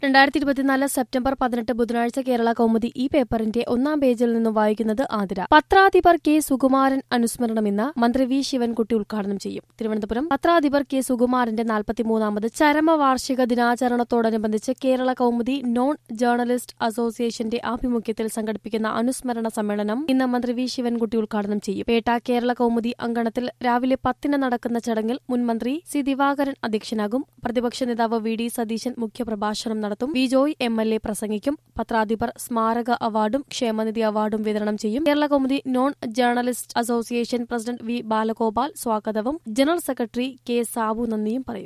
രണ്ടായിരത്തി ഇരുപത്തിനാല് സെപ്റ്റംബർ പതിനെട്ട് ബുധനാഴ്ച കേരള കൗമുദി ഈ പേപ്പറിന്റെ ഒന്നാം പേജിൽ നിന്നും വായിക്കുന്നത് ആതിര പത്രാധിപർ കെ സുകുമാരൻ അനുസ്മരണം ഇന്ന് മന്ത്രി വി ശിവൻകുട്ടി ഉദ്ഘാടനം ചെയ്യും തിരുവനന്തപുരം പത്രാധിപർ കെ സുകുമാരന്റെ നാൽപ്പത്തിമൂന്നാമത് ചരമവാർഷിക ദിനാചരണത്തോടനുബന്ധിച്ച് കേരള കൗമുദി നോൺ ജേർണലിസ്റ്റ് അസോസിയേഷന്റെ ആഭിമുഖ്യത്തിൽ സംഘടിപ്പിക്കുന്ന അനുസ്മരണ സമ്മേളനം ഇന്ന് മന്ത്രി വി ശിവൻകുട്ടി ഉദ്ഘാടനം ചെയ്യും പേട്ട കേരള കൗമുദി അങ്കണത്തിൽ രാവിലെ പത്തിന് നടക്കുന്ന ചടങ്ങിൽ മുൻ മന്ത്രി സി ദിവാകരൻ അധ്യക്ഷനാകും പ്രതിപക്ഷ നേതാവ് വി ഡി സതീശൻ മുഖ്യപ്രഭാഷണം നടത്തും V Joy M L A പ്രസംഗിക്കും പത്രാധിപർ സ്മാരക അവാർഡും ക്ഷേമനിധി അവാർഡും വിതരണം ചെയ്യും Kerala Kaumudi non journalist association president V Balagopal സ്വാഗതവും ജനറൽ സെക്രട്ടറി കെ സാബു നന്ദിയും പറയും